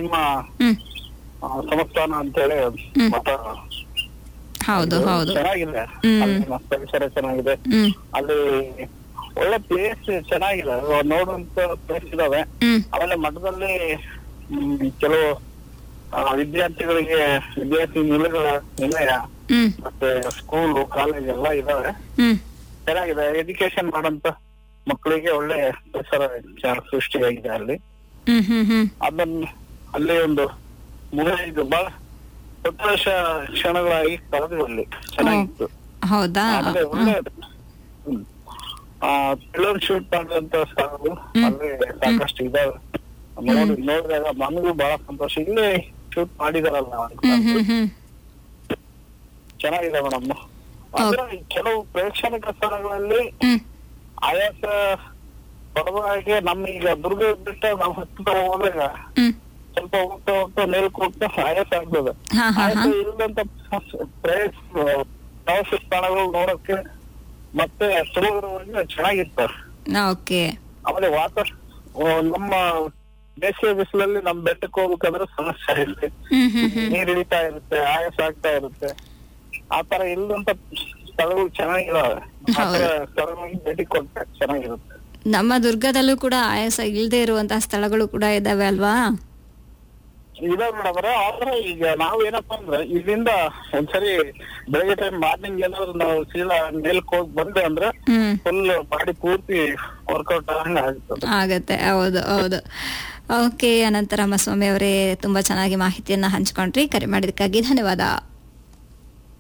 ನರಸಿಂಹ ಹ್ಮ್ ಆ, ಸಂಸ್ಥಾನ ಅಂತೇಳಿ ಹ್ಮ್. ಮಠ ಹೌದು ಹೌದು ಚೆನ್ನಾಗಿದೆ ಹ್ಮ್. ಅಲ್ಲಿನ ಪರಿಸರ ಚೆನ್ನಾಗಿದೆ ಹ್ಮ್ ಅಲ್ಲಿ ಒಳ್ಳೆ ಪ್ಲೇಸ್ ಚೆನ್ನಾಗಿದೆ ಅದು ನೋಡುವಂತ ಪ್ಲೇಸ್ ಇದಾವೆ ಹ್ಮ್ ಆಮೇಲೆ ಮಠದಲ್ಲಿ ಹ್ಮ್, ಕೆಲವು ಆ, ವಿದ್ಯಾರ್ಥಿಗಳಿಗೆ ವಿದ್ಯಾರ್ಥಿ ನಿಲಯಗಳ ನಿಲಯ ಹ್ಮ್ ಮತ್ತೆ ಸ್ಕೂಲು ಕಾಲೇಜ್ ಎಲ್ಲ ಇದಾವೆ ಹ್ಮ್ ಚೆನ್ನಾಗಿದೆ ಎಜುಕೇಶನ್ ಮಾಡಂತ ಮಕ್ಕಳಿಗೆ ಒಳ್ಳೆ ಪರಿಸರ ಚ- ಸೃಷ್ಟಿಯಾಗಿದೆ ಅಲ್ಲಿ ಹ್ಮ್ ಹ್ಮ್ ಹ್ಮ್ ಅದನ್ನ ಅಲ್ಲಿ ಒಂದು ಮೂವೈದು ಬಹಳ ಸಂತೋಷ ಕ್ಷಣಗಳಾಗಿ ಕಳೆದ್ವಿ ಅಲ್ಲಿ ಚೆನ್ನಾಗಿತ್ತು ಹೌದಾ ಆಮೇಲೆ ಒಳ್ಳೆ ಹ್ಮ್. ಆ ಫಿಲಂ ಶೂಟ್ ಮಾಡಿದಂತ ಸ್ಥಳಗಳು ಅಲ್ಲಿ ಸಾಕಷ್ಟು ಇದಾವೆ ನೋಡಿ ನೋಡಿದಾಗ ನನಗೂ ಬಹಳ ಸಂತೋಷ ಇಲ್ಲೇ ಶೂಟ್ ಮಾಡಿದಾರಲ್ಲ ಅಂತ. ಹ್ಮ್ ಹ್ಮ್ ಹ್ಮ್ ಚೆನ್ನಾಗಿದೆ ಮೇಡಮ್ ಅಂದ್ರೆ ಕೆಲವು ಪ್ರೇಕ್ಷಣಿಕ ಸ್ಥಳಗಳಲ್ಲಿ ಹ್ಮ್ ಆಯಾಸ ಪಡುವ ಹಾಗೆ ನಮ್ಮ ಈಗ ದುರ್ಗ ಬಿಟ್ಟ ನಾವು ಹತ್ತುತ್ತಾ ಹೋದಾಗ ಹ್ಮ್ ಸ್ವಲ್ಪ ಹೋಗ್ತಾ ಹೋಗ್ತಾ ಮೇಲ್ಕ್ ಹೋಗ್ತಾ ಆಯಾಸ ಆಗ್ತದೆ ಹಾ ಹಾ ಹಾ ಆಯಾಸ ಇಲ್ಲದಂತ ಪ್ರದೇಶ ಪ್ರವಾಸ ಸ್ಥಳಗಳು ನೋಡಕ್ಕೆ ಮತ್ತೆ ಸುಲಭವಾಗಿ ಚೆನ್ನಾಗಿತ್ತು ಓಕೆ ಆಮೇಲೆ ವಾತಾವರಣ ನಮ್ಮ ಬೇಸಿಗೆ ಬಿಸಿಲಲ್ಲಿ ನಮ್ ಬೆಟ್ಟಕ್ಕೆ ಹೋಗ್ಬೇಕಾದ್ರೆ ಸಮಸ್ಯೆ ಇರುತ್ತೆ ಹ್ಮ್ ಹ್ಮ್ ಹ್ಮ್ ನೀರ್ ಇಳಿತಾ ಇರುತ್ತೆ ಆಯಾಸ ಆಗ್ತಾ ಇರುತ್ತೆ ಆ ತರ ಇಲ್ಲದಂತ ಸ್ಥಳಗಳು ಚೆನ್ನಾಗಿದಾವೆ ಆ ತರ ಸ್ಥಳಗಳಿಗೆ ಭೇಟಿ ಕೊಟ್ರೆ ಚೆನ್ನಾಗಿರುತ್ತೆ ನಮ್ಮ ದುರ್ಗದಲ್ಲೂ ಕೂಡ ಆಯಾಸ ಇಲ್ಲದೆ ಇರುವಂತಹ ಸ್ಥಳಗಳು ಕೂಡ ಇದಾವೆ ಅಲ್ವಾ ಇದಾವೆ ಮೇಡಮ್ ಆದ್ರೆ ಈಗ ನಾವ್ ಏನಪ್ಪಾ ಅಂದ್ರೆ ಇಲ್ಲಿಂದ ಒಂದ್ಸರಿ ಬೆಳಗ್ಗೆ ಟೈಮ್ ಮಾರ್ನಿಂಗ್ ಏನಾದ್ರು ನಾವು ಸೀದಾ ಮೇಲ್ಕ್ ಹೋಗಿ ಬಂದೆ ಅಂದ್ರೆ ಹ್ಮ್ ಫುಲ್ ಬಾಡಿ ಪೂರ್ತಿ ವರ್ಕೌಟ್ ಆಗಂಗ ಆಗ್ತದೆ ಆಗತ್ತೆ ಹೌದು ಹೌದು ಓಕೆ ಅನಂತರ ಸ್ವಾಮಿ ಅವರೇ ತುಂಬಾ ಚೆನ್ನಾಗಿ ಮಾಹಿತಿಯನ್ನ ಹಂಚ್ಕೊಂಡ್ರಿ ಕರೆ ಮಾಡಿದಕ್ಕಾಗಿ ಧನ್ಯವಾದ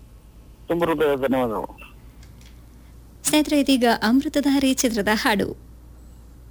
ತುಂಬ ಹೃದಯ ಧನ್ಯವಾದಗಳು ಸ್ನೇಹಿತರೆ ಇದೀಗ ಅಮೃತಧಾರಿ ಚಿತ್ರದ ಹಾಡು